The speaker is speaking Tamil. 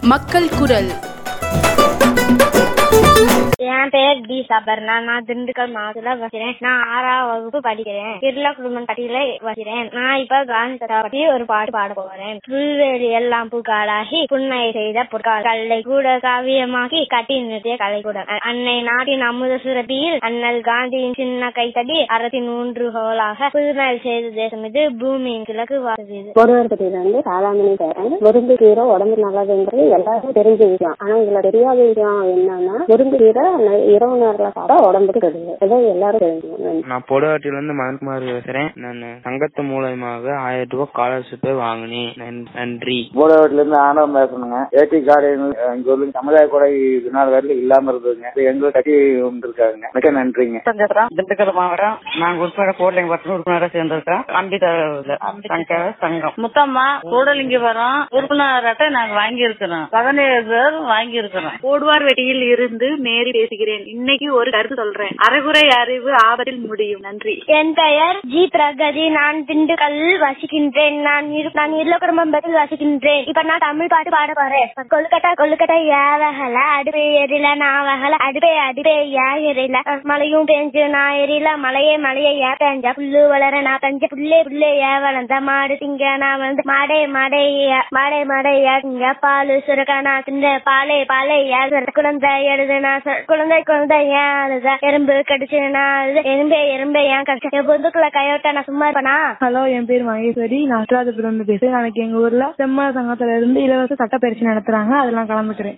மக்கள் குரல் என் பேர் டி சபர்ணா நான் திண்டுக்கல் மாவட்டத்துல வசிக்கிறேன் நான் ஆறாம் வகுப்பு படிக்கிறேன் பிர்லா குடும்பம் கட்டியில வசிக்கிறேன் நான் இப்ப காந்தி பத்தி ஒரு பாட்டு பாட போறேன் புல்வெளி எல்லாம் பூக்காடாகி புன்னை செய்த பொற்கால் கல்லை கூட காவியமாகி கட்டி நிறுத்திய கலை கூட அன்னை நாட்டின் அமுத சுரபியில் அண்ணல் காந்தியின் சின்ன கைத்தடி அறத்தின் ஊன்றுகோலாக புதுநல் செய்த தேசம் இது பூமியின் கிழக்கு வாசது இது ஒருவர்பட்டியில இருந்து சாதாமணி பேரன் முருங்கை கீரை உடம்பு நல்லதுன்றது எல்லாருக்கும் தெரிஞ்ச விஷயம் ஆனா இதுல தெரியாத விஷயம் என்னன்னா முருங்கை கீரை நை- இரவு நேரத்துல சாப்பிட்டா உடம்புக்கு கெடுது இதை எல்லாரும் தெரிஞ்சுக்கணும் நான் பொடுவாட்டில இருந்து மதன்குமார் பேசுறேன் நான் சங்கத்து மூலயமாக ஆயிரம் ரூபாய் ஸ்காலர்ஷிப்பை வாங்கினேன் நன்- நன்றி போடவாட்டில இருந்து ஆனவம் பேசணுங்க ஏடி கார்டு எங்க ஊர்ல சமுதாய கொடை இது நாள் வரையிலும் இல்லாம இருந்ததுங்க இது எங்களுக்கு கட்டி இருக்காங்க மிக்க நன்றிங்க சங்கத்திரம் திண்டுக்கல் மாவட்டம் நாங்க உட்பட கோட்டைங்க பத்து உறுப்பினராக சேர்ந்திருக்கோம் அம்பிதா சங்க சங்கம் முத்தம்மா கூடலிங்கபுரம் உறுப்பினர் அட்டை நாங்க வாங்கி இருக்கிறோம் பதினேழு பேர் வாங்கி இருக்கிறோம் ஓடுவார் வெட்டியில் இருந்து மேரி பேசுகிறேன் இன்னைக்கு ஒரு கருத்து சொல்றேன் அரைகுறை அறிவு ஆபத்தில் முடியும் நன்றி என் பெயர் ஜி பிரகதி நான் திண்டுக்கல் வசிக்கின்றேன் நான் இரு- நான் இருள குடும்பத்தில் வசிக்கின்றேன் இப்ப நான் தமிழ் பாட்டு பாட போறேன் கொல்கட்டா கொல்கட்டா ஏவகல அடுப்பே எரில நாவகல அடுப்பே அடுப்பே ஏ எரில மழையும் பெஞ்சு நான் எரில மழையே மழையே ஏ பெஞ்ச புல்லு வளர நான் பெஞ்ச புல்லே புல்லே ஏ வளர்ந்த மாடு திங்க நான் வந்து மாடே மாடே ஏ- மாடே மாடே ஏ திங்க பாலு சுரக்க நான் தின்ற பாலே பாலே ஏ சுரக்க. குழந்தை எழுது நான் சொ- குழந்தை குழந்தை ஏன் அழுத எறும்பு கடிச்சு நான் அழுத எறும்பே எறும்பே ஏன் கடிச்ச என் பொந்துக்குள்ள கையோட்ட நான் சும்மா இருப்பனா ஹலோ என் பேர் மகேஸ்வரி நான் அஷ்டாதபுரம் பேசுறேன் நாளைக்கு எங்க ஊர்ல செம்ம சங்கத்துல இருந்து இலவச சட்டப்பயிற்சி நடத்துறாங்க அதெல்லாம் கலந்துக்கிறேன்